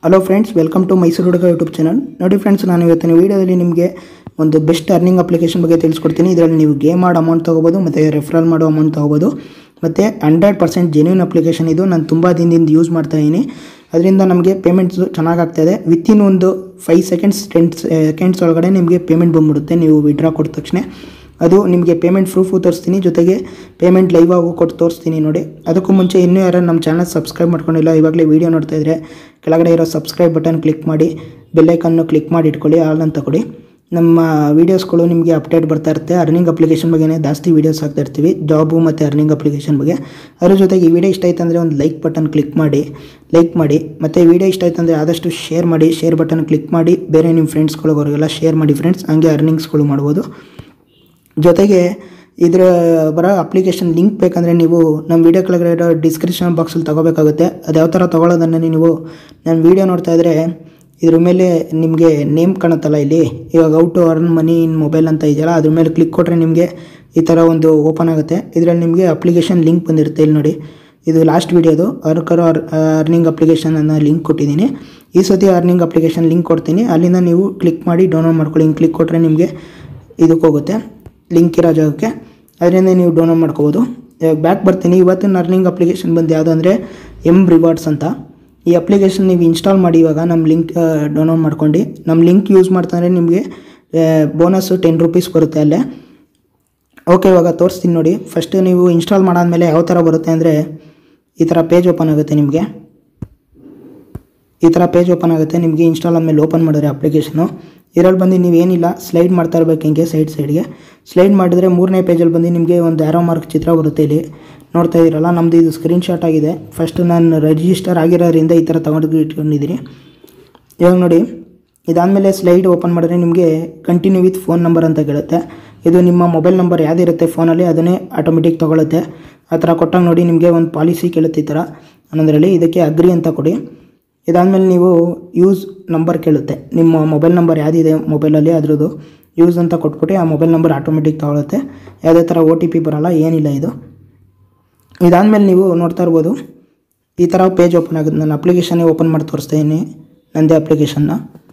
hello friends welcome to Mysuru Huduga YouTube channel ನೋಡಿ friends ನಾನು ಇವತ್ತಿನ ವೀಡಿಯೋದಲ್ಲಿ ನಿಮಗೆ ಒಂದು ಬೆಸ್ಟ್ ಅರ್ನಿಂಗ್ ಅಪ್ಲಿಕೇಶನ್ ಬಗ್ಗೆ ತಿಳಿಸ್ಕೊಡ್ತೀನಿ ಇದರಲ್ಲಿ ನೀವು ಗೇಮ್ ಆಡೋ ಅಮೌಂಟ್ ತೊಗೋಬೋದು ಮತ್ತು ರೆಫರಲ್ ಮಾಡೋ ಅಮೌಂಟ್ ತೊಗೋಬೋದು ಮತ್ತು ಹಂಡ್ರೆಡ್ ಪರ್ಸೆಂಟ್ ಜೆನ್ಯೂನ್ ಅಪ್ಲಿಕೇಶನ್ ಇದು ನಾನು ತುಂಬ ದಿನದಿಂದ ಯೂಸ್ ಮಾಡ್ತಾ ಇದ್ದೀನಿ ಅದರಿಂದ ನಮಗೆ ಪೇಮೆಂಟ್ಸ್ ಚೆನ್ನಾಗಿ ಆಗ್ತಾಯಿದೆ ವಿತಿನ್ ಒಂದು ಫೈವ್ ಸೆಕೆಂಡ್ಸ್ ಟೆನ್ ಸೆಕೆಂಡ್ಸ್ ಒಳಗಡೆ ನಿಮಗೆ ಪೇಮೆಂಟ್ ಬಂದ್ಬಿಡುತ್ತೆ ನೀವು ವಿಡ್ರಾ ಕೊಟ್ಟ ತಕ್ಷಣ ಅದು ನಿಮಗೆ ಪೇಮೆಂಟ್ ಪ್ರೂಫು ತೋರಿಸ್ತೀನಿ ಜೊತೆಗೆ ಪೇಮೆಂಟ್ ಲೈವ್ ಆಗು ಕೊಟ್ಟು ತೋರಿಸ್ತೀನಿ ನೋಡಿ ಅದಕ್ಕೂ ಮುಂಚೆ ಇನ್ನೂ ಯಾರು ನಮ್ಮ ಚಾನಲ್ ಸಬ್ಸ್ಕ್ರೈಬ್ ಮಾಡ್ಕೊಂಡಿಲ್ಲ ಇವಾಗಲೇ ವೀಡಿಯೋ ನೋಡ್ತಾ ಇದ್ದರೆ ಕೆಳಗಡೆ ಇರೋ ಸಬ್ಸ್ಕ್ರೈಬ್ ಬಟನ್ ಕ್ಲಿಕ್ ಮಾಡಿ ಬೆಲ್ಲೈಕನ್ನು ಕ್ಲಿಕ್ ಮಾಡಿ ಇಟ್ಕೊಳ್ಳಿ ಆಲ್ ಅಂತ ಕೊಡಿ ನಮ್ಮ ವೀಡಿಯೋಸ್ಗಳು ನಿಮಗೆ ಅಪ್ಡೇಟ್ ಬರ್ತಾ ಇರುತ್ತೆ ಅರ್ನಿಂಗ್ ಅಪ್ಲಿಕೇಶನ್ ಬಗ್ಗೆನೇ ಜಾಸ್ತಿ ವೀಡಿಯೋಸ್ ಹಾಕ್ತಾ ಇರ್ತೀವಿ ಜಾಬು ಮತ್ತು ಅರ್ನಿಂಗ್ ಅಪ್ಲಿಕೇಶನ್ ಬಗ್ಗೆ ಅದ್ರ ಜೊತೆಗೆ ಈ ವಿಡಿಯೋ ಇಷ್ಟ ಆಯ್ತು ಅಂದರೆ ಒಂದು ಲೈಕ್ ಬಟನ್ ಕ್ಲಿಕ್ ಮಾಡಿ ಲೈಕ್ ಮಾಡಿ ಮತ್ತು ಈ ವಿಡಿಯೋ ಇಷ್ಟ ಆಯ್ತು ಅಂದರೆ ಆದಷ್ಟು ಶೇರ್ ಮಾಡಿ ಶೇರ್ ಬಟನ್ ಕ್ಲಿಕ್ ಮಾಡಿ ಬೇರೆ ನಿಮ್ಮ ಫ್ರೆಂಡ್ಸ್ಗಳಿಗೋರಿಗೆಲ್ಲ ಶೇರ್ ಮಾಡಿ ಫ್ರೆಂಡ್ಸ್ ಹಂಗೆ ಅರ್ನಿಂಗ್ಸ್ಗಳು ಮಾಡ್ಬೋದು ಜೊತೆಗೆ ಇದರ ಬರೋ ಅಪ್ಲಿಕೇಶನ್ ಲಿಂಕ್ ಬೇಕಂದರೆ ನೀವು ನಮ್ಮ ವೀಡಿಯೋ ಕೆಳಗಡೆ ಇರೋ ಡಿಸ್ಕ್ರಿಪ್ಷನ್ ಬಾಕ್ಸಲ್ಲಿ ತೊಗೋಬೇಕಾಗುತ್ತೆ ಅದು ಯಾವ ಥರ ತೊಗೊಳ್ಳೋದನ್ನು ನೀವು ನಾನು ವೀಡಿಯೋ ನೋಡ್ತಾ ಇದ್ದರೆ ಇದ್ರ ಮೇಲೆ ನಿಮಗೆ ನೇಮ್ ಕಾಣುತ್ತಲ್ಲ ಇಲ್ಲಿ ಇವಾಗ out to earn money in mobile ಅಂತ ಇದೆಯಲ್ಲ ಅದ್ರ ಮೇಲೆ ಕ್ಲಿಕ್ ಕೊಟ್ಟರೆ ನಿಮಗೆ ಈ ಥರ ಒಂದು ಓಪನ್ ಆಗುತ್ತೆ ಇದರಲ್ಲಿ ನಿಮಗೆ ಅಪ್ಲಿಕೇಶನ್ ಲಿಂಕ್ ಬಂದಿರುತ್ತೆ ಇಲ್ಲಿ ನೋಡಿ ಇದು ಲಾಸ್ಟ್ ವೀಡಿಯೋದು ಅರ್ಕರ್ ಅರ್ನಿಂಗ್ ಅಪ್ಲಿಕೇಶನ್ ಅನ್ನೋ ಲಿಂಕ್ ಕೊಟ್ಟಿದ್ದೀನಿ ಈ ಸತಿ ಅರ್ನಿಂಗ್ ಅಪ್ಲಿಕೇಶನ್ ಲಿಂಕ್ ಕೊಡ್ತೀನಿ ಅಲ್ಲಿಂದ ನೀವು ಕ್ಲಿಕ್ ಮಾಡಿ ಡೌನ್ಲೋಡ್ ಮಾಡ್ಕೊಳ್ಳಿ ಹಿಂಗೆ ಕ್ಲಿಕ್ ಕೊಟ್ಟರೆ ನಿಮಗೆ ಇದಕ್ಕೆ ಹೋಗುತ್ತೆ ಲಿಂಕ್ ಇರೋ ಜಾಗಕ್ಕೆ ಅದರಿಂದ ನೀವು ಡೌನ್ಲೋಡ್ ಮಾಡ್ಕೋಬೋದು ಇವಾಗ ಬ್ಯಾಕ್ ಬರ್ತೀನಿ ಇವತ್ತಿನ ಅರ್ನಿಂಗ್ ಅಪ್ಲಿಕೇಶನ್ ಬಂದು ಯಾವುದು ಅಂದರೆ ಎಮ್ ರಿವಾರ್ಡ್ಸ್ ಅಂತ ಈ ಅಪ್ಲಿಕೇಶನ್ ನೀವು ಇನ್ಸ್ಟಾಲ್ ಮಾಡಿ ಇವಾಗ ನಮ್ಮ ಲಿಂಕ್ ಡೌನ್ಲೋಡ್ ಮಾಡ್ಕೊಂಡು ನಮ್ಮ ಲಿಂಕ್ ಯೂಸ್ ಮಾಡ್ತಾರೆ ನಿಮಗೆ ಬೋನಸ್ಸು ಟೆನ್ ರುಪೀಸ್ ಬರುತ್ತೆ ಅಲ್ಲೇ ಓಕೆ ಇವಾಗ ತೋರಿಸ್ತೀನಿ ನೋಡಿ ಫಸ್ಟ್ ನೀವು ಇನ್ಸ್ಟಾಲ್ ಮಾಡಾದ್ಮೇಲೆ ಯಾವ ಥರ ಬರುತ್ತೆ ಅಂದರೆ ಈ ಥರ ಪೇಜ್ ಓಪನ್ ಆಗುತ್ತೆ ನಿಮಗೆ ಈ ಥರ ಪೇಜ್ ಓಪನ್ ಆಗುತ್ತೆ ನಿಮಗೆ ಇನ್ಸ್ಟಾಲ್ ಆದಮೇಲೆ ಓಪನ್ ಮಾಡಿದ್ರೆ ಅಪ್ಲಿಕೇಶನು ಇದರಲ್ಲಿ ಬಂದು ನೀವು ಏನಿಲ್ಲ ಸ್ಲೈಡ್ ಮಾಡ್ತಾ ಇರಬೇಕು ಹಿಂಗೆ ಸೈಡ್ ಸೈಡ್ಗೆ ಸ್ಲೈಡ್ ಮಾಡಿದರೆ ಮೂರನೇ ಪೇಜಲ್ಲಿ ಬಂದು ನಿಮಗೆ ಒಂದು ಆರೋ ಮಾರ್ಕ್ ಚಿತ್ರ ಬರುತ್ತೆ ಇಲ್ಲಿ ನೋಡ್ತಾ ಇದ್ದೀರಲ್ಲ ನಮ್ಮದು ಇದು ಸ್ಕ್ರೀನ್ ಶಾಟ್ ಆಗಿದೆ ಫಸ್ಟ್ ನಾನು ರಿಜಿಸ್ಟರ್ ಆಗಿರೋದ್ರಿಂದ ಈ ಥರ ತೊಗೊಂಡು ಇಟ್ಕೊಂಡಿದ್ದೀನಿ ಇವಾಗ ನೋಡಿ ಇದಾದಮೇಲೆ ಸ್ಲೈಡ್ ಓಪನ್ ಮಾಡಿದ್ರೆ ನಿಮಗೆ ಕಂಟಿನ್ಯೂ ವಿತ್ ಫೋನ್ ನಂಬರ್ ಅಂತ ಕೇಳುತ್ತೆ ಇದು ನಿಮ್ಮ ಮೊಬೈಲ್ ನಂಬರ್ ಯಾವುದಿರುತ್ತೆ ಫೋನಲ್ಲಿ ಅದನ್ನೇ ಆಟೋಮೆಟಿಕ್ ತೊಗೊಳುತ್ತೆ ಆ ಥರ ಕೊಟ್ಟಾಗ ನೋಡಿ ನಿಮಗೆ ಒಂದು ಪಾಲಿಸಿ ಕೇಳುತ್ತೆ ಈ ಥರ ಅನ್ನೋದ್ರಲ್ಲಿ ಇದಕ್ಕೆ ಅಗ್ರಿ ಅಂತ ಕೊಡಿ ಇದಾದಮೇಲೆ ನೀವು ಯೂಸ್ ನಂಬರ್ ಕೇಳುತ್ತೆ ನಿಮ್ಮ ಮೊಬೈಲ್ ನಂಬರ್ ಯಾವುದಿದೆ ಮೊಬೈಲಲ್ಲಿ ಅದ್ರದ್ದು ಯೂಸ್ ಅಂತ ಕೊಟ್ಬಿಟ್ಟು ಆ ಮೊಬೈಲ್ ನಂಬರ್ ಆಟೋಮೆಟಿಕ್ ತೊಗೊಳುತ್ತೆ ಯಾವುದೇ ಥರ ಒ ಟಿ ಪಿ ಬರೋಲ್ಲ ಏನಿಲ್ಲ ಇದು ಇದಾದಮೇಲೆ ನೀವು ನೋಡ್ತಾ ಇರ್ಬೋದು ಈ ಥರ ಪೇಜ್ ಓಪನ್ ಆಗುತ್ತೆ ನಾನು ಅಪ್ಲಿಕೇಶನ್ನೇ ಓಪನ್ ಮಾಡಿ ತೋರಿಸ್ತಾ ಇದ್ದೀನಿ ನಂದೇ ಅಪ್ಲಿಕೇಶನ್ನ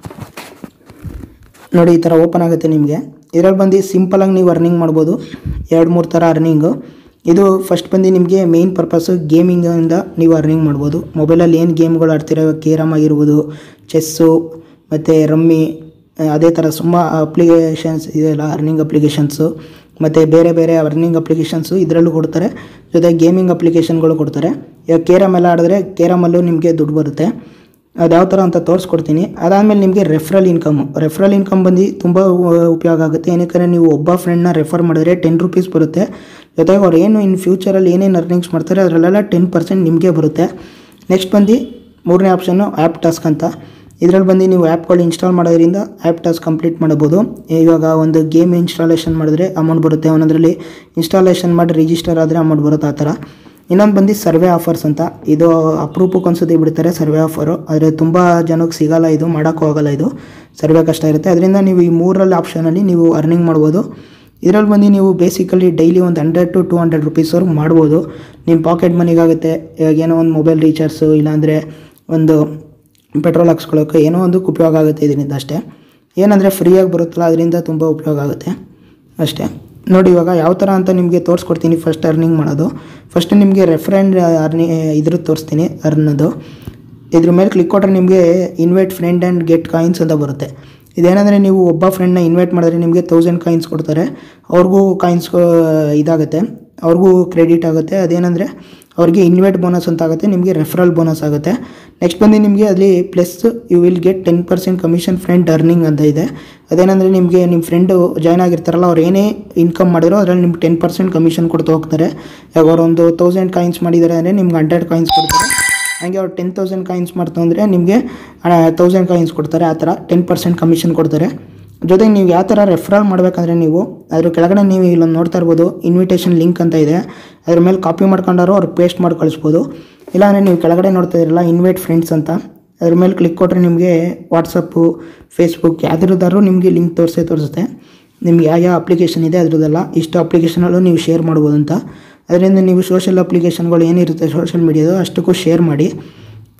ನೋಡಿ ಈ ಥರ ಓಪನ್ ಆಗುತ್ತೆ ನಿಮಗೆ ಇದರಲ್ಲಿ ಬಂದು ಸಿಂಪಲಾಗಿ ನೀವು ಅರ್ನಿಂಗ್ ಮಾಡ್ಬೋದು ಎರಡು ಮೂರು ಥರ ಅರ್ನಿಂಗು ಇದು ಫಸ್ಟ್ ಬಂದು ನಿಮಗೆ ಮೇಯ್ನ್ ಪರ್ಪಸ್ಸು ಗೇಮಿಂಗಿಂದ ನೀವು ಅರ್ನಿಂಗ್ ಮಾಡ್ಬೋದು ಮೊಬೈಲಲ್ಲಿ ಏನು ಗೇಮ್ಗಳು ಆಡ್ತೀರ ಕೇರಮ್ ಆಗಿರ್ಬೋದು ಚೆಸ್ಸು ಮತ್ತು ರಮ್ಮಿ ಅದೇ ಥರ ತುಂಬ ಅಪ್ಲಿಕೇಶನ್ಸ್ ಇದೆಲ್ಲ ಅರ್ನಿಂಗ್ ಅಪ್ಲಿಕೇಶನ್ಸು ಮತ್ತು ಬೇರೆ ಬೇರೆ ಅರ್ನಿಂಗ್ ಅಪ್ಲಿಕೇಶನ್ಸು ಇದರಲ್ಲೂ ಕೊಡ್ತಾರೆ ಜೊತೆ ಗೇಮಿಂಗ್ ಅಪ್ಲಿಕೇಶನ್ಗಳು ಕೊಡ್ತಾರೆ ಇವಾಗ ಕೇರಮ್ ಎಲ್ಲ ಆಡಿದ್ರೆ ಕೇರಮಲ್ಲೂ ನಿಮಗೆ ದುಡ್ಡು ಬರುತ್ತೆ ಅದು ಯಾವ ಥರ ಅಂತ ತೋರಿಸ್ಕೊಡ್ತೀನಿ ಅದಾದಮೇಲೆ ನಿಮಗೆ ರೆಫರಲ್ ಇನ್ಕಮು ರೆಫರಲ್ ಇನ್ಕಮ್ ಬಂದು ತುಂಬ ಉಪಯೋಗ ಆಗುತ್ತೆ ಏನಕ್ಕೆ ನೀವು ಒಬ್ಬ ಫ್ರೆಂಡ್ನ ರೆಫರ್ ಮಾಡಿದ್ರೆ ಟೆನ್ ರುಪೀಸ್ ಬರುತ್ತೆ ಜೊತೆಗೆ ಅವ್ರು ಏನು ಇನ್ ಫ್ಯೂಚರಲ್ಲಿ ಏನೇನು ಅರ್ನಿಂಗ್ಸ್ ಮಾಡ್ತಾರೆ ಅದರಲ್ಲೆಲ್ಲ ಟೆನ್ ಪರ್ಸೆಂಟ್ ನಿಮಗೆ ಬರುತ್ತೆ ನೆಕ್ಸ್ಟ್ ಬಂದು ಮೂರನೇ ಆಪ್ಷನ್ನು ಆ್ಯಪ್ ಟಾಸ್ಕ್ ಅಂತ ಇದರಲ್ಲಿ ಬಂದು ನೀವು ಆ್ಯಪ್ಗಳು ಇನ್ಸ್ಟಾಲ್ ಮಾಡೋದ್ರಿಂದ ಆ್ಯಪ್ ಟಾಸ್ಕ್ ಕಂಪ್ಲೀಟ್ ಮಾಡ್ಬೋದು ಇವಾಗ ಒಂದು ಗೇಮ್ ಇನ್ಸ್ಟಾಲೇಷನ್ ಮಾಡಿದ್ರೆ ಅಮೌಂಟ್ ಬರುತ್ತೆ ಒಂದೊಂದರಲ್ಲಿ ಇನ್ಸ್ಟಾಲೇಷನ್ ಮಾಡಿ ರಿಜಿಸ್ಟರ್ ಆದರೆ ಅಮೌಂಟ್ ಬರುತ್ತೆ ಆ ಥರ ಇನ್ನೊಂದು ಬಂದು ಸರ್ವೆ ಆಫರ್ಸ್ ಅಂತ ಇದು ಅಪರೂಪಕ್ಕೆ ಒಂದ್ಸತಿ ಬಿಡ್ತಾರೆ ಸರ್ವೆ ಆಫರು ಆದರೆ ತುಂಬ ಜನಕ್ಕೆ ಸಿಗಲ್ಲ ಇದು ಮಾಡೋಕ್ಕೂ ಆಗಲ್ಲ ಇದು ಸರ್ವೆ ಕಷ್ಟ ಇರುತ್ತೆ ಅದರಿಂದ ನೀವು ಈ ಮೂರಲ್ಲಿ ಆಪ್ಷನಲ್ಲಿ ನೀವು ಅರ್ನಿಂಗ್ ಮಾಡ್ಬೋದು ಇದರಲ್ಲಿ ಬಂದು ನೀವು ಬೇಸಿಕಲಿ ಡೈಲಿ ಒಂದು ಹಂಡ್ರೆಡ್ ಟು ಟೂ ಹಂಡ್ರೆಡ್ ರುಪೀಸ್ವರೆಗೂ ಮಾಡ್ಬೋದು ನಿಮ್ಮ ಪಾಕೆಟ್ ಮನಿಗಾಗುತ್ತೆ ಇವಾಗ ಏನೋ ಒಂದು ಮೊಬೈಲ್ ರೀಚಾರ್ಜು ಇಲ್ಲಾಂದರೆ ಒಂದು ಪೆಟ್ರೋಲ್ ಹಾಕ್ಸ್ಕೊಳ್ಳೋಕೆ ಏನೋ ಒಂದು ಉಪಯೋಗ ಆಗುತ್ತೆ ಇದರಿಂದ ಅಷ್ಟೇ ಏನಂದರೆ ಫ್ರೀಯಾಗಿ ಬರುತ್ತಲ್ಲ ಅದರಿಂದ ತುಂಬ ಉಪಯೋಗ ಆಗುತ್ತೆ ಅಷ್ಟೇ ನೋಡಿ ಇವಾಗ ಯಾವ ಥರ ಅಂತ ನಿಮಗೆ ತೋರಿಸ್ಕೊಡ್ತೀನಿ ಫಸ್ಟ್ ಅರ್ನಿಂಗ್ ಮಾಡೋದು ಫಸ್ಟ್ ನಿಮಗೆ ರೆಫರೆಂಡ್ ಅರ್ನಿ ಇದ್ರದ್ದು ತೋರಿಸ್ತೀನಿ ಅರ್ನದು ಇದ್ರ ಮೇಲೆ ಕ್ಲಿಕ್ ಕೊಟ್ಟರೆ ನಿಮಗೆ invite friend and get coins ಅಂತ ಬರುತ್ತೆ ಇದೇನಂದರೆ ನೀವು ಒಬ್ಬ ಫ್ರೆಂಡ್ನ ಇನ್ವೈಟ್ ಮಾಡಿದ್ರೆ ನಿಮಗೆ ತೌಸಂಡ್ ಕಾಯಿನ್ಸ್ ಕೊಡ್ತಾರೆ ಅವ್ರಿಗೂ ಕಾಯಿನ್ಸ್ ಇದಾಗುತ್ತೆ ಅವ್ರಿಗೂ ಕ್ರೆಡಿಟ್ ಆಗುತ್ತೆ ಅದೇನೆಂದರೆ ಅವ್ರಿಗೆ ಇನ್ವೈಟ್ ಬೋನಸ್ ಅಂತ ಆಗುತ್ತೆ ನಿಮಗೆ ರೆಫರಲ್ ಬೋನಸ್ ಆಗುತ್ತೆ ನೆಕ್ಸ್ಟ್ ಬಂದು ನಿಮಗೆ ಅಲ್ಲಿ plus you will get ten percent commission friend earning ಅಂತ ಇದೆ ಅದೇನೆಂದರೆ ನಿಮಗೆ ನಿಮ್ಮ ಫ್ರೆಂಡು ಜಾಯ್ನ್ ಆಗಿರ್ತಾರಲ್ಲ ಅವ್ರು ಏನೇ ಇನ್ಕಮ್ ಮಾಡಿರೋ ಅದರಲ್ಲಿ ನಿಮ್ಗೆ ಟೆನ್ ಪರ್ಸೆಂಟ್ ಕಮಿಷನ್ ಕೊಡ್ತಾ ಹೋಗ್ತಾರೆ ಇವಾಗ ಅವ್ರು ಒಂದು ತೌಸಂಡ್ ಕಾಯಿನ್ಸ್ ಮಾಡಿದ್ದಾರೆ ಅಂದರೆ ನಿಮ್ಗೆ ಹಂಡ್ರೆಡ್ ಕಾಯಿನ್ಸ್ ಕೊಡ್ತಾರೆ ಹಾಗೆ ಅವ್ರು ಟೆನ್ ತೌಸಂಡ್ ಕಾಯಿನ್ಸ್ ಮಾಡ್ತು ಅಂದರೆ ನಿಮಗೆ ತೌಸಂಡ್ ಕಾಯಿನ್ಸ್ ಕೊಡ್ತಾರೆ ಆ ಥರ ಟೆನ್ ಪರ್ಸೆಂಟ್ ಕಮಿಷನ್ ಕೊಡ್ತಾರೆ ಜೊತೆಗೆ ನೀವು ಯಾವ ಥರ ರೆಫರಲ್ ಮಾಡಬೇಕಂದ್ರೆ ನೀವು ಅದ್ರ ಕೆಳಗಡೆ ನೀವು ಇಲ್ಲೊಂದು ನೋಡ್ತಾ ಇರ್ಬೋದು ಇನ್ವಿಟೇಷನ್ ಲಿಂಕ್ ಅಂತ ಇದೆ ಅದ್ರ ಮೇಲೆ ಕಾಪಿ ಮಾಡ್ಕೊಂಡಾರು ಅವ್ರು ಪೇಸ್ಟ್ ಮಾಡಿ ಕಳಿಸ್ಬೋದು ಇಲ್ಲಾಂದರೆ ನೀವು ಕೆಳಗಡೆ ನೋಡ್ತಾ ಇರಲ್ಲ ಇನ್ವೈಟ್ ಫ್ರೆಂಡ್ಸ್ ಅಂತ ಅದ್ರ ಮೇಲೆ ಕ್ಲಿಕ್ ಕೊಟ್ಟರೆ ನಿಮಗೆ ವಾಟ್ಸಪ್ಪು ಫೇಸ್ಬುಕ್ ಯಾವ್ದ್ರದ್ದಾದ್ರೂ ನಿಮಗೆ ಲಿಂಕ್ ತೋರಿಸೇ ತೋರಿಸುತ್ತೆ ನಿಮ್ಗೆ ಯಾವ ಯಾವ ಅಪ್ಲಿಕೇಶನ್ ಇದೆ ಅದ್ರದ್ದೆಲ್ಲ ಇಷ್ಟು ಅಪ್ಲಿಕೇಶನಲ್ಲೂ ನೀವು ಶೇರ್ ಮಾಡ್ಬೋದು ಅಂತ ಅದರಿಂದ ನೀವು ಸೋಷಿಯಲ್ ಅಪ್ಲಿಕೇಶನ್ಗಳು ಏನಿರುತ್ತೆ ಸೋಷಿಯಲ್ ಮೀಡಿಯಾದು ಅಷ್ಟಕ್ಕೂ ಶೇರ್ ಮಾಡಿ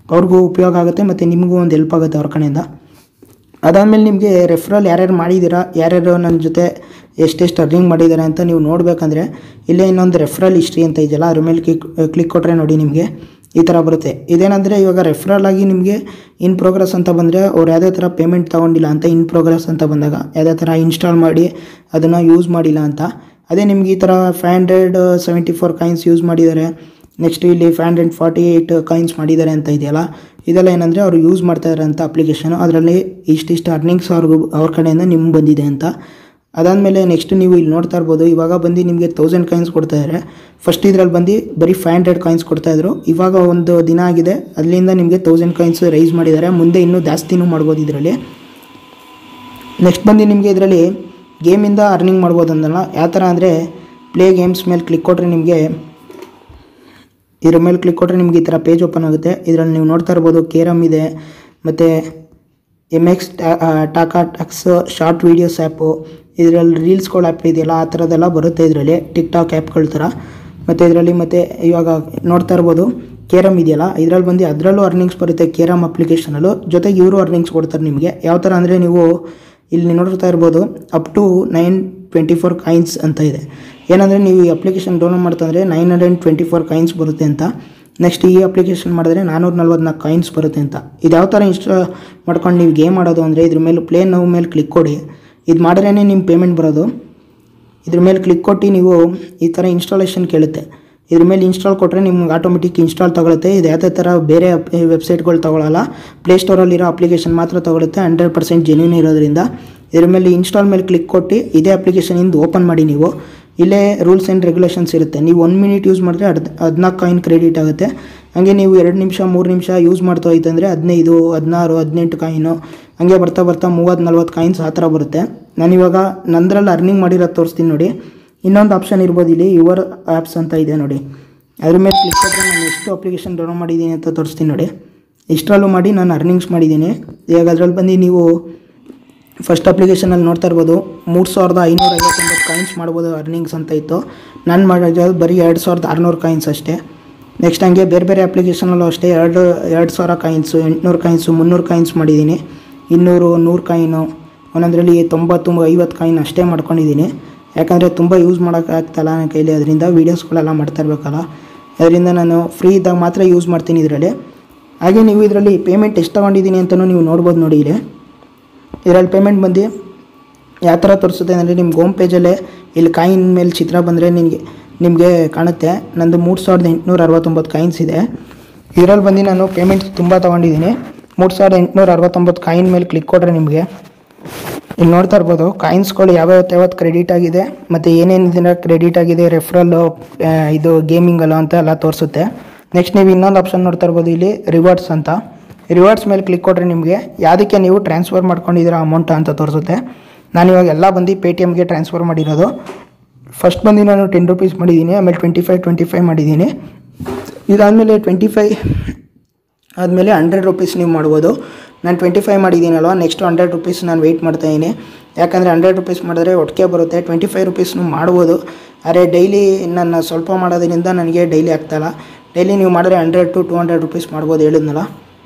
ಅವ್ರಿಗೂ ಉಪಯೋಗ ಆಗುತ್ತೆ ಮತ್ತು ನಿಮಗೂ ಒಂದು ಹೆಲ್ಪ್ ಆಗುತ್ತೆ ಅವ್ರ ಕಡೆಯಿಂದ ಅದಾದಮೇಲೆ ನಿಮಗೆ ರೆಫರಲ್ ಯಾರ್ಯಾರು ಮಾಡಿದ್ದೀರಾ ಯಾರ್ಯಾರು ನನ್ನ ಜೊತೆ ಎಷ್ಟೆಷ್ಟು ಅರ್ನಿಂಗ್ ಮಾಡಿದ್ದಾರೆ ಅಂತ ನೀವು ನೋಡಬೇಕಂದ್ರೆ ಇಲ್ಲೇ ಇನ್ನೊಂದು ರೆಫರಲ್ ಹಿಸ್ಟ್ರಿ ಅಂತ ಇದೆಯಲ್ಲ ಅದ್ರ ಮೇಲೆ ಕ್ಲಿಕ್ ಕ್ಲಿಕ್ ಕೊಟ್ಟರೆ ನೋಡಿ ನಿಮಗೆ ಈ ಥರ ಬರುತ್ತೆ ಇದೇನಂದರೆ ಇವಾಗ ರೆಫರಲ್ ಆಗಿ ನಿಮಗೆ ಇನ್ ಪ್ರೋಗ್ರೆಸ್ ಅಂತ ಬಂದರೆ ಅವ್ರು ಯಾವುದೇ ಥರ ಪೇಮೆಂಟ್ ತೊಗೊಂಡಿಲ್ಲ ಅಂತ ಇನ್ ಪ್ರೋಗ್ರೆಸ್ ಅಂತ ಬಂದಾಗ ಯಾವುದೇ ಥರ ಇನ್ಸ್ಟಾಲ್ ಮಾಡಿ ಅದನ್ನು ಯೂಸ್ ಮಾಡಿಲ್ಲ ಅಂತ ಅದೇ ನಿಮ್ಗೆ ಈ ಥರ five hundred seventy four coins use ಮಾಡಿದ್ದಾರೆ ನೆಕ್ಸ್ಟ್ ಇಲ್ಲಿ five hundred forty eight coins ಮಾಡಿದ್ದಾರೆ ಅಂತ ಇದೆಯಲ್ಲ ಇದೆಲ್ಲ ಏನಂದರೆ ಅವರು ಯೂಸ್ ಮಾಡ್ತಾ ಇರೋಂಥ ಅಪ್ಲಿಕೇಶನು ಅದರಲ್ಲಿ ಇಷ್ಟಿಷ್ಟು ಅರ್ನಿಂಗ್ಸ್ ಅವ್ರಿಗೂ ಅವ್ರ ಕಡೆಯಿಂದ ನಿಮ್ಗೆ ಬಂದಿದೆ ಅಂತ ಅದಾದಮೇಲೆ ನೆಕ್ಸ್ಟ್ ನೀವು ಇಲ್ಲಿ ನೋಡ್ತಾ ಇರ್ಬೋದು ಇವಾಗ ಬಂದು ನಿಮಗೆ ತೌಸಂಡ್ ಕಾಯಿನ್ಸ್ ಕೊಡ್ತಾ ಇದ್ದಾರೆ ಫಸ್ಟ್ ಇದ್ರಲ್ಲಿ ಬಂದು ಬರೀ ಫೈವ್ ಹಂಡ್ರೆಡ್ ಕಾಯಿನ್ಸ್ ಕೊಡ್ತಾಯಿದ್ರು ಇವಾಗ ಒಂದು ದಿನ ಆಗಿದೆ ಅಲ್ಲಿಂದ ನಿಮಗೆ ತೌಸಂಡ್ ಕಾಯಿನ್ಸ್ ರೈಸ್ ಮಾಡಿದ್ದಾರೆ ಮುಂದೆ ಇನ್ನೂ ಜಾಸ್ತಿನೂ ಮಾಡ್ಬೋದು ಇದರಲ್ಲಿ ನೆಕ್ಸ್ಟ್ ಬಂದು ನಿಮಗೆ ಇದರಲ್ಲಿ ಗೇಮಿಂದ ಅರ್ನಿಂಗ್ ಮಾಡ್ಬೋದು ಅಂದಲ್ಲ ಯಾವ ಥರ ಅಂದರೆ ಪ್ಲೇ ಗೇಮ್ಸ್ ಮೇಲೆ ಕ್ಲಿಕ್ ಕೊಟ್ಟರೆ ನಿಮಗೆ ಇದ್ರ ಮೇಲೆ ಕ್ಲಿಕ್ ಕೊಟ್ಟರೆ ನಿಮಗೆ ಈ ಥರ ಪೇಜ್ ಓಪನ್ ಆಗುತ್ತೆ ಇದರಲ್ಲಿ ನೀವು ನೋಡ್ತಾ ಇರ್ಬೋದು ಕೇರಮ್ ಇದೆ ಮತ್ತು M X takatak short videos app ಇದರಲ್ಲಿ ರೀಲ್ಸ್ಗಳ ಆ್ಯಪ್ ಇದೆಯಲ್ಲ ಆ ಥರದ್ದೆಲ್ಲ ಬರುತ್ತೆ ಇದರಲ್ಲಿ ಟಿಕ್ ಟಾಕ್ ಆ್ಯಪ್ಗಳ ಥರ ಮತ್ತು ಇದರಲ್ಲಿ ಮತ್ತು ಇವಾಗ ನೋಡ್ತಾ ಇರ್ಬೋದು ಕೇರಮ್ ಇದೆಯಲ್ಲ ಇದರಲ್ಲಿ ಬಂದು ಅದರಲ್ಲೂ ಅರ್ನಿಂಗ್ಸ್ ಬರುತ್ತೆ ಕೇರಮ್ ಅಪ್ಲಿಕೇಶನಲ್ಲೂ ಜೊತೆಗೆ ಇವರು ಅರ್ನಿಂಗ್ಸ್ ಕೊಡ್ತಾರೆ ನಿಮಗೆ ಯಾವ ಥರ ಅಂದರೆ ನೀವು ಇಲ್ಲಿ ನೋಡ್ತಾ ಇರ್ಬೋದು up to nine twenty four coins ಅಂತ ಇದೆ ಏನಂದರೆ ನೀವು ಈ ಅಪ್ಲಿಕೇಶನ್ ಡೌನ್ಲೋಡ್ ಮಾಡ್ತಂದರೆ nine hundred twenty four coins ಬರುತ್ತೆ ಅಂತ ನೆಕ್ಸ್ಟ್ ಈ ಅಪ್ಲಿಕೇಶನ್ ಮಾಡಿದ್ರೆ ನಾನ್ನೂರ ನಲ್ವತ್ನಾಲ್ಕು ಕಾಯಿನ್ಸ್ ಬರುತ್ತೆ ಅಂತ ಇದು ಯಾವ ಥರ ಇನ್ಸ್ಟಾ ಮಾಡ್ಕೊಂಡು ನೀವು ಗೇಮ್ ಆಡೋದು ಅಂದರೆ ಇದ್ರ ಮೇಲೆ ಪ್ಲೇ ನೋವು ಮೇಲೆ ಕ್ಲಿಕ್ ಕೊಡಿ ಇದು ಮಾಡಿದ್ರೇ ನಿಮ್ಮ ಪೇಮೆಂಟ್ ಬರೋದು ಇದ್ರ ಮೇಲೆ ಕ್ಲಿಕ್ ಕೊಟ್ಟು ನೀವು ಈ ಥರ ಇನ್ಸ್ಟಾಲೇಷನ್ ಕೇಳುತ್ತೆ ಇದ್ರ ಮೇಲೆ ಇನ್ಸ್ಟಾಲ್ ಕೊಟ್ಟರೆ ನಿಮ್ಗೆ ಆಟೋಮೆಟಿಕ್ ಇನ್ಸ್ಟಾಲ್ ತಗೊಳುತ್ತೆ ಇದು ಯಾವುದೇ ಥರ ಬೇರೆ ವೆಬ್ಸೈಟ್ಗಳು ತೊಗೊಳಲ್ಲ ಪ್ಲೇಸ್ಟೋರಲ್ಲಿರೋ ಅಪ್ಲಿಕೇಶನ್ ಮಾತ್ರ ತೊಗೊಳುತ್ತೆ ಹಂಡ್ರೆಡ್ ಪರ್ಸೆಂಟ್ ಜೆನ್ಯೂನ್ ಇರೋದ್ರಿಂದ ಇದ್ರ ಮೇಲೆ ಇನ್ಸ್ಟಾಲ್ ಮೇಲೆ ಕ್ಲಿಕ್ ಕೊಟ್ಟು ಇದೇ ಅಪ್ಲಿಕೇಶನಿಂದ ಓಪನ್ ಮಾಡಿ ನೀವು ಇಲ್ಲೇ ರೂಲ್ಸ್ ಆ್ಯಂಡ್ ರೆಗ್ಯುಲೇಷನ್ಸ್ ಇರುತ್ತೆ ನೀವು ಒನ್ ಮಿನಿಟ್ ಯೂಸ್ ಮಾಡಿದ್ರೆ ಹದ್ ಹದಿನಾಲ್ಕು ಕಾಯಿನ್ ಕ್ರೆಡಿಟ್ ಆಗುತ್ತೆ ಹಾಗೆ ನೀವು ಎರಡು ನಿಮಿಷ ಮೂರು ನಿಮಿಷ ಯೂಸ್ ಮಾಡ್ತಾ ಹೋಯ್ತಂದರೆ ಹದಿನೈದು ಹದಿನಾರು ಹದಿನೆಂಟು ಕಾಯಿನು ಹಾಗೆ ಬರ್ತಾ ಬರ್ತಾ ಮೂವತ್ತು ನಲ್ವತ್ತು ಕಾಯಿನ್ಸ್ ಆ ಥರ ಬರುತ್ತೆ ನಾನಿವಾಗ ನಂದ್ರಲ್ಲಿ ಅರ್ನಿಂಗ್ ಮಾಡಿರೋದು ತೋರಿಸ್ತೀನಿ ನೋಡಿ ಇನ್ನೊಂದು ಆಪ್ಷನ್ ಇರ್ಬೋದು ಇಲ್ಲಿ ಯುವರ್ ಆ್ಯಪ್ಸ್ ಅಂತ ಇದೆ ನೋಡಿ ಅದ್ರ ಮೇಲೆ ಕ್ಲಿಕ್ ಕೊಟ್ಟರೆ ನಾನು ಎಷ್ಟು ಅಪ್ಲಿಕೇಶನ್ ಡೌನ್ಲೋಡ್ ಮಾಡಿದ್ದೀನಿ ಅಂತ ತೋರಿಸ್ತೀನಿ ನೋಡಿ ಇಷ್ಟರಲ್ಲೂ ಮಾಡಿ ನಾನು ಅರ್ನಿಂಗ್ಸ್ ಮಾಡಿದ್ದೀನಿ ಈಗ ಅದರಲ್ಲಿ ಬಂದು ನೀವು ಫಸ್ಟ್ ಅಪ್ಲಿಕೇಶನಲ್ಲಿ ನೋಡ್ತಾ ಇರ್ಬೋದು ಮೂರು ಸಾವಿರದ ಐನೂರ ಐವತ್ತೊಂಬತ್ತು ಕಾಯಿನ್ಸ್ ಮಾಡ್ಬೋದು ಅರ್ನಿಂಗ್ಸ್ ಅಂತ ಇತ್ತು ನಾನು ಮಾಡಿರೋದು ಬರೀ ಎರಡು ಸಾವಿರದ ಆರುನೂರು ಕಾಯಿನ್ಸ್ ಅಷ್ಟೇ ನೆಕ್ಸ್ಟ್ ಹಂಗೆ ಬೇರೆ ಬೇರೆ ಅಪ್ಲಿಕೇಶನಲ್ಲೂ ಅಷ್ಟೇ ಎರಡು ಎರಡು ಸಾವಿರ ಕಾಯಿನ್ಸು ಎಂಟುನೂರು ಕಾಯಿನ್ಸು ಮುನ್ನೂರು ಕಾಯಿನ್ಸ್ ಮಾಡಿದ್ದೀನಿ ಇನ್ನೂರು ನೂರು ಕಾಯಿನು ಒಂದೊಂದರಲ್ಲಿ ತೊಂಬತ್ತು ಐವತ್ತು ಕಾಯಿನ್ ಅಷ್ಟೇ ಮಾಡ್ಕೊಂಡಿದ್ದೀನಿ ಯಾಕಂದರೆ ತುಂಬ ಯೂಸ್ ಮಾಡೋಕ್ಕಾಗ್ತಲ್ಲ ನನ್ನ ಕೈಲಿ ಅದರಿಂದ ವೀಡಿಯೋಸ್ಗಳೆಲ್ಲ ಮಾಡ್ತಾ ಇರಬೇಕಲ್ಲ ಅದರಿಂದ ನಾನು ಫ್ರೀ ಇದ್ದಾಗ ಮಾತ್ರ ಯೂಸ್ ಮಾಡ್ತೀನಿ ಇದರಲ್ಲಿ ಹಾಗೆ ನೀವು ಇದರಲ್ಲಿ ಪೇಮೆಂಟ್ ಎಷ್ಟು ತೊಗೊಂಡಿದ್ದೀನಿ ಅಂತಲೂ ನೀವು ನೋಡ್ಬೋದು ನೋಡಿ ಇಲ್ಲಿ ಇದರಲ್ಲಿ ಪೇಮೆಂಟ್ ಬಂದು ಯಾವ ಥರ ತೋರಿಸುತ್ತೆ ಅಂದರೆ ನಿಮ್ಗೆ ಹೋಮ್ ಪೇಜಲ್ಲೇ ಇಲ್ಲಿ ಕಾಯಿನ್ ಮೇಲೆ ಚಿತ್ರ ಬಂದರೆ ನಿನಗೆ ನಿಮಗೆ ಕಾಣುತ್ತೆ ನಂದು ಮೂರು ಸಾವಿರದ ಎಂಟುನೂರ ಅರವತ್ತೊಂಬತ್ತು ಕಾಯಿನ್ಸ್ ಇದೆ ಇದರಲ್ಲಿ ಬಂದು ನಾನು ಪೇಮೆಂಟ್ ತುಂಬ ತೊಗೊಂಡಿದ್ದೀನಿ ಮೂರು ಸಾವಿರದ ಎಂಟುನೂರ ಅರವತ್ತೊಂಬತ್ತು ಕಾಯಿನ್ ಮೇಲೆ ಕ್ಲಿಕ್ ಕೊಟ್ಟರೆ ನಿಮಗೆ ಇಲ್ಲಿ ನೋಡ್ತಾ ಇರ್ಬೋದು ಕಾಯಿನ್ಸ್ಗಳು ಯಾವ್ಯಾವತ್ತು ಯಾವತ್ತು ಕ್ರೆಡಿಟ್ ಆಗಿದೆ ಮತ್ತು ಏನೇನು ದಿನ ಕ್ರೆಡಿಟ್ ಆಗಿದೆ ರೆಫರಲ್ಲು ಇದು ಗೇಮಿಂಗಲ್ಲ ಅಂತ ಎಲ್ಲ ತೋರಿಸುತ್ತೆ ನೆಕ್ಸ್ಟ್ ನೀವು ಇನ್ನೊಂದು ಆಪ್ಷನ್ ನೋಡ್ತಾ ಇರ್ಬೋದು ಇಲ್ಲಿ ರಿವಾರ್ಡ್ಸ್ ಅಂತ ರಿವಾರ್ಡ್ಸ್ ಮೇಲೆ ಕ್ಲಿಕ್ ಕೊಟ್ಟರೆ ನಿಮಗೆ ಯಾವುದಕ್ಕೆ ನೀವು ಟ್ರಾನ್ಸ್ಫರ್ ಮಾಡ್ಕೊಂಡಿದ್ದೀರಾ ಅಮೌಂಟ್ ಅಂತ ತೋರಿಸುತ್ತೆ ನಾನು ಇವಾಗ ಎಲ್ಲ ಬಂದು ಪೇ ಟಿ ಎಮ್ಗೆ ಟ್ರಾನ್ಸ್ಫರ್ ಮಾಡಿರೋದು ಫಸ್ಟ್ ಬಂದು ನಾನು ಟೆನ್ ರುಪೀಸ್ ಮಾಡಿದ್ದೀನಿ ಆಮೇಲೆ ಟ್ವೆಂಟಿ ಫೈವ್ ಟ್ವೆಂಟಿ ಫೈವ್ ಮಾಡಿದ್ದೀನಿ ಇದಾದಮೇಲೆ ಟ್ವೆಂಟಿ ಫೈವ್ ಆದಮೇಲೆ ಹಂಡ್ರೆಡ್ ರುಪೀಸ್ ನೀವು ಮಾಡ್ಬೋದು ನಾನು ಟ್ವೆಂಟಿ ಫೈವ್ ಮಾಡಿದ್ದೀನಲ್ವ ನೆಕ್ಸ್ಟ್ ಹಂಡ್ರೆಡ್ ರುಪೀಸ್ ನಾನು ವೆಯ್ಟ್ ಮಾಡ್ತಾಯಿದ್ದೀನಿ ಯಾಕಂದರೆ ಹಂಡ್ರೆಡ್ ರುಪೀಸ್ ಮಾಡಿದ್ರೆ ಒಟ್ಟಿಗೆ ಬರುತ್ತೆ ಟ್ವೆಂಟಿ ಫೈವ್ ರುಪೀಸ್ನು ಮಾಡ್ಬೋದು ಆದರೆ ಡೈಲಿ ನನ್ನ ಸ್ವಲ್ಪ ಮಾಡೋದ್ರಿಂದ ನನಗೆ ಡೈಲಿ ಆಗ್ತಾಯಿಲ್ಲ ಡೈಲಿ ನೀವು ಮಾಡಿದ್ರೆ hundred to two hundred rupees ಮಾಡ್ಬೋದು ಹೇಳಿದ್ನಲ್ಲ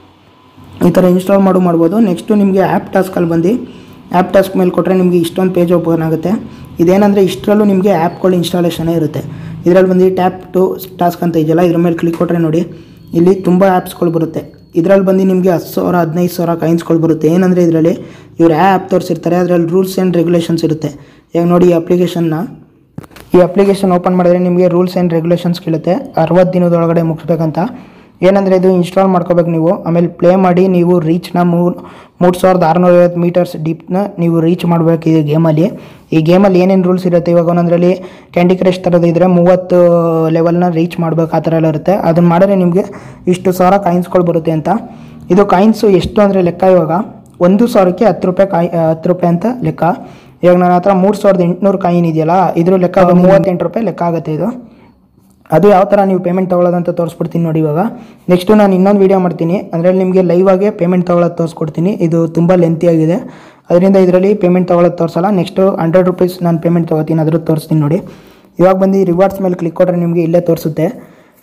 ಈ ಥರ ಇನ್ಸ್ಟಾಲ್ ಮಾಡು ಮಾಡ್ಬೋದು ನೆಕ್ಸ್ಟು ನಿಮಗೆ ಆ್ಯಪ್ ಟಾಸ್ಕಲ್ಲಿ ಬಂದು ಆ್ಯಪ್ ಟಾಸ್ಕ್ ಮೇಲೆ ಕೊಟ್ಟರೆ ನಿಮಗೆ ಇಷ್ಟೊಂದು ಪೇಜ್ ಓಪನ್ ಆಗುತ್ತೆ ಇದೇನಂದರೆ ಇಷ್ಟರಲ್ಲೂ ನಿಮಗೆ ಆ್ಯಪ್ಗಳು ಇನ್ಸ್ಟಾಲೇಷನೇ ಇರುತ್ತೆ ಇದರಲ್ಲಿ ಬಂದು ಟ್ಯಾಪ್ ಟು ಟಾಸ್ಕ್ ಅಂತ ಇದೆಯಲ್ಲ ಇದ್ರ ಮೇಲೆ ಕ್ಲಿಕ್ ಕೊಟ್ಟರೆ ನೋಡಿ ಇಲ್ಲಿ ತುಂಬ ಆ್ಯಪ್ಸ್ಗಳು ಬರುತ್ತೆ ಇದರಲ್ಲಿ ಬಂದು ನಿಮಗೆ ಹತ್ತು ಸಾವಿರ ಹದಿನೈದು ಸಾವಿರ ಕಾಯಿನ್ಸ್ಗಳು ಬರುತ್ತೆ ಏನಂದರೆ ಇದರಲ್ಲಿ ಇವ್ರು ಆ್ಯಪ್ ತೋರಿಸಿರ್ತಾರೆ ಅದರಲ್ಲಿ ರೂಲ್ಸ್ ಆ್ಯಂಡ್ ರೆಗ್ಯುಲೇಷನ್ಸ್ ಇರುತ್ತೆ ಈಗ ನೋಡಿ ಈ ಅಪ್ಲಿಕೇಶನ್ನ ಈ ಅಪ್ಲಿಕೇಶನ್ ಓಪನ್ ಮಾಡಿದ್ರೆ ನಿಮಗೆ ರೂಲ್ಸ್ ಆ್ಯಂಡ್ ರೆಗ್ಯುಲೇಷನ್ಸ್ ಕೇಳುತ್ತೆ ಅರವತ್ತು ದಿನದೊಳಗಡೆ ಮುಗಿಸ್ಬೇಕಂತ ಏನಂದರೆ ಇದು ಇನ್ಸ್ಟಾಲ್ ಮಾಡ್ಕೋಬೇಕು ನೀವು ಆಮೇಲೆ ಪ್ಲೇ ಮಾಡಿ ನೀವು ರೀಚ್ನ ಮೂರು ಮೂರು ಸಾವಿರದ ಆರುನೂರೈವತ್ತು ಮೀಟರ್ಸ್ ಡೀಪ್ನ ನೀವು ರೀಚ್ ಮಾಡಬೇಕು ಈ ಗೇಮಲ್ಲಿ ಈ ಗೇಮಲ್ಲಿ ಏನೇನು ರೂಲ್ಸ್ ಇರುತ್ತೆ ಇವಾಗ ಒಂದೊಂದರಲ್ಲಿ ಕ್ಯಾಂಡಿ ಕ್ರಶ್ ಥರದ್ದು ಇದ್ದರೆ ಮೂವತ್ತು ಲೆವೆಲ್ನ ರೀಚ್ ಮಾಡಬೇಕು ಆ ಥರ ಎಲ್ಲ ಇರುತ್ತೆ ಅದನ್ನು ಮಾಡಿದ್ರೆ ನಿಮಗೆ ಇಷ್ಟು ಸಾವಿರ ಕಾಯಿನ್ಸ್ಗಳು ಬರುತ್ತೆ ಅಂತ ಇದು ಕಾಯಿನ್ಸು ಎಷ್ಟು ಅಂದರೆ ಲೆಕ್ಕ ಇವಾಗ ಒಂದು ಸಾವಿರಕ್ಕೆ ಹತ್ತು ರೂಪಾಯಿ ಕಾಯಿ ಹತ್ತು ರೂಪಾಯಿ ಅಂತ ಲೆಕ್ಕ ಇವಾಗ ನನ್ನ ಹತ್ರ ಮೂರು ಸಾವಿರದ ಎಂಟುನೂರು ಕಾಯಿನ್ ಇದೆಯಲ್ಲ ಇದ್ರ ಲೆಕ್ಕ ಮೂವತ್ತೆಂಟು ರೂಪಾಯಿ ಲೆಕ್ಕ ಆಗುತ್ತೆ ಇದು ಅದು ಯಾವ ಥರ ನೀವು ಪೇಮೆಂಟ್ ತೊಗೊಳ್ಳೋದಂತ ತೋರಿಸ್ಬಿಡ್ತೀನಿ ನೋಡಿ ಇವಾಗ ನೆಕ್ಸ್ಟು ನಾನು ಇನ್ನೊಂದು ವೀಡಿಯೋ ಮಾಡ್ತೀನಿ ಅದರಲ್ಲಿ ನಿಮಗೆ ಲೈವ್ ಆಗಿ ಪೇಮೆಂಟ್ ತೊಗೊಳ್ಳೋದು ತೋರಿಸ್ಕೊಡ್ತೀನಿ ಇದು ತುಂಬ ಲೆಂತಿ ಆಗಿದೆ ಅದರಿಂದ ಇದರಲ್ಲಿ ಪೇಮೆಂಟ್ ತೊಗೊಳ್ಳೋದು ತೋರಿಸಲ್ಲ ನೆಕ್ಸ್ಟು ಹಂಡ್ರೆಡ್ ರುಪೀಸ್ ನಾನು ಪೇಮೆಂಟ್ ತೊಗೋತೀನಿ ಅದ್ರದ್ದು ತೋರಿಸ್ತೀನಿ ನೋಡಿ ಇವಾಗ ಬಂದು ರಿವಾರ್ಡ್ಸ್ ಮೇಲೆ ಕ್ಲಿಕ್ ಕೊಟ್ಟರೆ ನಿಮಗೆ ಇಲ್ಲೇ ತೋರಿಸುತ್ತೆ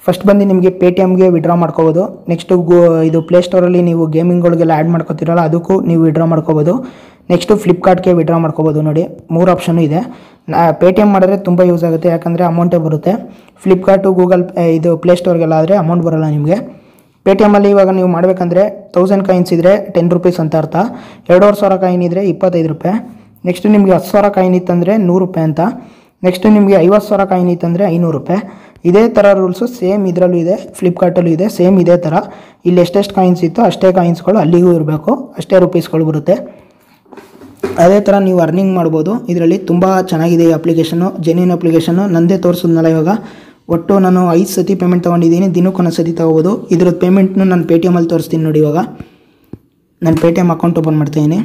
ಫಸ್ಟ್ ಬಂದು ನಿಮಗೆ ಪೇ ಟಿ ಎಮ್ಗೆ ವಿಡ್ರಾ ಮಾಡ್ಕೋಬೋದು ನೆಕ್ಸ್ಟು ಗೋ ಇದು ಪ್ಲೇಸ್ಟೋರಲ್ಲಿ ನೀವು ಗೇಮಿಂಗ್ಗಳಿಗೆಲ್ಲ ಆ್ಯಡ್ ಮಾಡ್ಕೋತಿರಲ್ಲ ಅದಕ್ಕೂ ನೀವು ವಿಡ್ರಾ ಮಾಡ್ಕೋಬೋದು ನೆಕ್ಸ್ಟು ಫ್ಲಿಪ್ಕಾರ್ಟ್ಗೆ ವಿಡ್ರಾ ಮಾಡ್ಕೋಬೋದು ನೋಡಿ ಮೂರು ಆಪ್ಷನ್ ಇದೆ ಪೇ ಟಿ ಎಮ್ ಮಾಡಿದ್ರೆ ತುಂಬ ಯೂಸ್ ಆಗುತ್ತೆ ಯಾಕಂದರೆ ಅಮೌಂಟೇ ಬರುತ್ತೆ ಫ್ಲಿಪ್ಕಾರ್ಟು ಗೂಗಲ್ ಇದು ಪ್ಲೇಸ್ಟೋರ್ಗೆಲ್ಲ ಆದರೆ ಅಮೌಂಟ್ ಬರೋಲ್ಲ ನಿಮಗೆ ಪೇ ಟಿ ಎಮ್ಮಲ್ಲಿ ಇವಾಗ ನೀವು ಮಾಡಬೇಕಂದ್ರೆ ತೌಸಂಡ್ ಕಾಯಿನ್ಸ್ ಇದ್ದರೆ ಟೆನ್ ರುಪೀಸ್ ಅಂತ ಅರ್ಥ ಎರಡೂವರೆ ಸಾವಿರ ಕಾಯಿನ್ ಇದ್ದರೆ ಇಪ್ಪತ್ತೈದು ರೂಪಾಯಿ ನೆಕ್ಸ್ಟ್ ನಿಮಗೆ ಹತ್ತು ಸಾವಿರ ಕಾಯಿನ್ ಇತ್ತಂದರೆ ನೂರು ರೂಪಾಯಿ ಅಂತ ನೆಕ್ಸ್ಟ್ ನಿಮಗೆ ಐವತ್ತು ಸಾವಿರ ಕಾಯಿನ್ ಇತ್ತಂದರೆ ಐನೂರು ರೂಪಾಯಿ ಇದೇ ಥರ ರೂಲ್ಸು ಸೇಮ್ ಇದರಲ್ಲೂ ಇದೆ ಫ್ಲಿಪ್ಕಾರ್ಟಲ್ಲೂ ಇದೆ ಸೇಮ್ ಇದೇ ಥರ ಇಲ್ಲಿ ಎಷ್ಟೆಷ್ಟು ಕಾಯಿನ್ಸ್ ಇತ್ತು ಅಷ್ಟೇ ಕಾಯಿನ್ಸ್ಗಳು ಅಲ್ಲಿಗೂ ಇರಬೇಕು ಅಷ್ಟೇ ರುಪೀಸ್ಗಳು ಬರುತ್ತೆ ಅದೇ ಥರ ನೀವು ಅರ್ನಿಂಗ್ ಮಾಡ್ಬೋದು ಇದರಲ್ಲಿ ತುಂಬ ಚೆನ್ನಾಗಿದೆ ಈ ಅಪ್ಲಿಕೇಶನು ಜೆನ್ಯೂನ್ ಅಪ್ಲಿಕೇಶನು ನಂದೇ ತೋರಿಸಿದ್ನಲ್ಲ ಇವಾಗ ಒಟ್ಟು ನಾನು ಐದು ಸತಿ ಪೇಮೆಂಟ್ ತೊಗೊಂಡಿದ್ದೀನಿ ದಿನಕ್ಕೆ ಒಂದೊಂದು ಸತಿ ತೊಗೋಬೋದು ಇದ್ರದ್ದು ಪೇಮೆಂಟ್ನು ನಾನು ಪೇ ಟಿ ಎಮಲ್ಲಿ ತೋರಿಸ್ತೀನಿ ನೋಡಿ ಇವಾಗ ನಾನು Paytm account open ಮಾಡ್ತಾಯಿದ್ದೀನಿ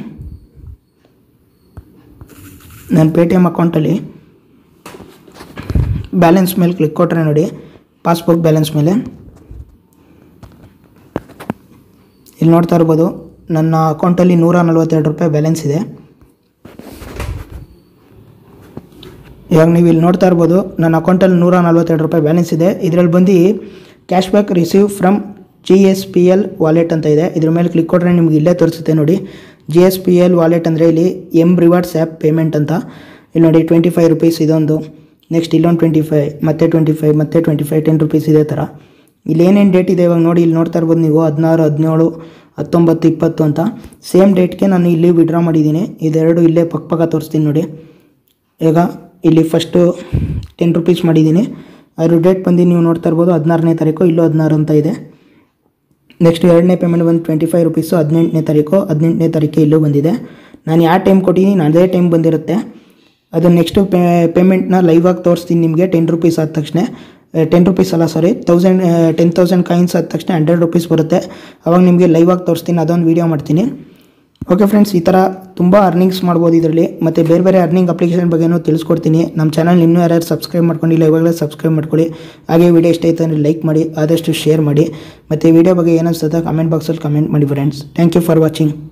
ನನ್ನ ಪೇ ಟಿ ಎಮ್ ಅಕೌಂಟಲ್ಲಿ ಬ್ಯಾಲೆನ್ಸ್ ಮೇಲೆ ಕ್ಲಿಕ್ ಕೊಟ್ಟರೆ ನೋಡಿ ಪಾಸ್ಬುಕ್ ಬ್ಯಾಲೆನ್ಸ್ ಮೇಲೆ ಇಲ್ಲಿ ನೋಡ್ತಾ ಇರ್ಬೋದು ನನ್ನ ಅಕೌಂಟಲ್ಲಿ ನೂರ ನಲ್ವತ್ತೆರಡು ರೂಪಾಯಿ ಬ್ಯಾಲೆನ್ಸ್ ಇದೆ ಇವಾಗ ನೀವು ಇಲ್ಲಿ ನೋಡ್ತಾ ಇರ್ಬೋದು ನನ್ನ ಅಕೌಂಟಲ್ಲಿ ನೂರ ನಲ್ವತ್ತೆರಡು ರೂಪಾಯಿ ಬ್ಯಾಲೆನ್ಸ್ ಇದೆ ಇದರಲ್ಲಿ ಬಂದು cash back receive from G S P L wallet ಅಂತ ಇದೆ ಇದ್ರ ಮೇಲೆ ಕ್ಲಿಕ್ ಕೊಟ್ಟರೆ ನಿಮ್ಗೆ ಇಲ್ಲೇ ತೋರಿಸುತ್ತೆ ನೋಡಿ G S P L wallet ಅಂದರೆ ಇಲ್ಲಿ ಎಮ್ ರಿವಾರ್ಡ್ಸ್ ಆ್ಯಪ್ ಪೇಮೆಂಟ್ ಅಂತ ಇಲ್ಲಿ ನೋಡಿ ಟ್ವೆಂಟಿ ಫೈವ್ ರುಪೀಸ್ ಇದೊಂದು ನೆಕ್ಸ್ಟ್ ಇಲ್ಲೊಂದು ಟ್ವೆಂಟಿ ಫೈವ್ ಮತ್ತೆ ಟ್ವೆಂಟಿ ಫೈವ್ ಮತ್ತೆ ಟ್ವೆಂಟಿ ಫೈವ್ ಟೆನ್ ರುಪೀಸ್ ಇದೇ ಥರ ಇಲ್ಲಿ ಏನೇನು ಡೇಟ್ ಇದೆ ಇವಾಗ ನೋಡಿ ಇಲ್ಲಿ ನೋಡ್ತಾ ಇರ್ಬೋದು ನೀವು ಹದಿನಾರು ಹದಿನೇಳು ಹತ್ತೊಂಬತ್ತು ಇಪ್ಪತ್ತು ಅಂತ ಸೇಮ್ ಡೇಟ್ಗೆ ನಾನು ಇಲ್ಲಿ ವಿಡ್ರಾ ಮಾಡಿದ್ದೀನಿ ಇದೆರಡು ಇಲ್ಲೇ ಪಕ್ಕ ಪಕ್ಕ ತೋರಿಸ್ತೀನಿ ನೋಡಿ ಈಗ ಇಲ್ಲಿ ಫಸ್ಟು ಟೆನ್ ರುಪೀಸ್ ಮಾಡಿದ್ದೀನಿ ಅದ್ರ ಡೇಟ್ ಬಂದು ನೀವು ನೋಡ್ತಾ ಇರ್ಬೋದು ಹದಿನಾರನೇ ತಾರೀಕು ಇಲ್ಲೂ ಹದಿನಾರು ಅಂತ ಇದೆ ನೆಕ್ಸ್ಟ್ ಎರಡನೇ ಪೇಮೆಂಟ್ ಬಂದು ಟ್ವೆಂಟಿ ಫೈವ್ ರುಪೀಸು ಹದಿನೆಂಟನೇ ತಾರೀಕು ಹದಿನೆಂಟನೇ ತಾರೀಕು ಇಲ್ಲೂ ಬಂದಿದೆ ನಾನು ಯಾವ ಟೈಮ್ ಕೊಟ್ಟಿದ್ದೀನಿ ಅದೇ ಟೈಮ್ ಬಂದಿರುತ್ತೆ ಅದು ನೆಕ್ಸ್ಟು ಪೇ ಪೇಮೆಂಟ್ನ ಲೈವ್ ಆಗಿ ತೋರಿಸ್ತೀನಿ ನಿಮಗೆ ಟೆನ್ ರುಪೀಸ್ ಆದ ತಕ್ಷಣ ಟೆನ್ ರುಪೀಸ್ ಅಲ್ಲ sorry thousand ten thousand coins ಆದ ತಕ್ಷಣ ಹಂಡ್ರೆಡ್ ರುಪೀಸ್ ಬರುತ್ತೆ ಅವಾಗ ನಿಮಗೆ ಲೈವ್ ಆಗಿ ತೋರಿಸ್ತೀನಿ ಅದೊಂದು ವೀಡಿಯೋ ಮಾಡ್ತೀನಿ ಓಕೆ ಫ್ರೆಂಡ್ಸ್ ಈ ಥರ ತುಂಬ ಅರ್ನಿಂಗ್ಸ್ ಮಾಡ್ಬೋದು ಇದರಲ್ಲಿ ಮತ್ತು ಬೇರೆ ಬೇರೆ ಅರ್ನಿಂಗ್ ಅಪ್ಲಿಕೇಶನ್ ಬಗ್ಗೆನೂ ತಿಳಿಸ್ಕೊಡ್ತೀನಿ ನಮ್ಮ ಚಾನಲ್ ಇನ್ನೂ ಯಾರ್ಯಾರು ಸಬ್ಸ್ಕ್ರೈಬ್ ಮಾಡ್ಕೊಂಡಿಲ್ಲ ಇವಾಗಲೇ ಸಬ್ಸ್ಕ್ರೈಬ್ ಮಾಡ್ಕೊಳ್ಳಿ ಹಾಗೆ ವಿಡಿಯೋ ಇಷ್ಟ ಆಯ್ತು ಅಂದರೆ ಲೈಕ್ ಮಾಡಿ ಆದಷ್ಟು ಶೇರ್ ಮಾಡಿ ಮತ್ತು ವಿಡಿಯೋ ಬಗ್ಗೆ ಏನಿಸ್ತದೆ ಕಮೆಂಟ್ ಬಾಕ್ಸಲ್ಲಿ ಕಮೆಂಟ್ ಮಾಡಿ friends thank you for watching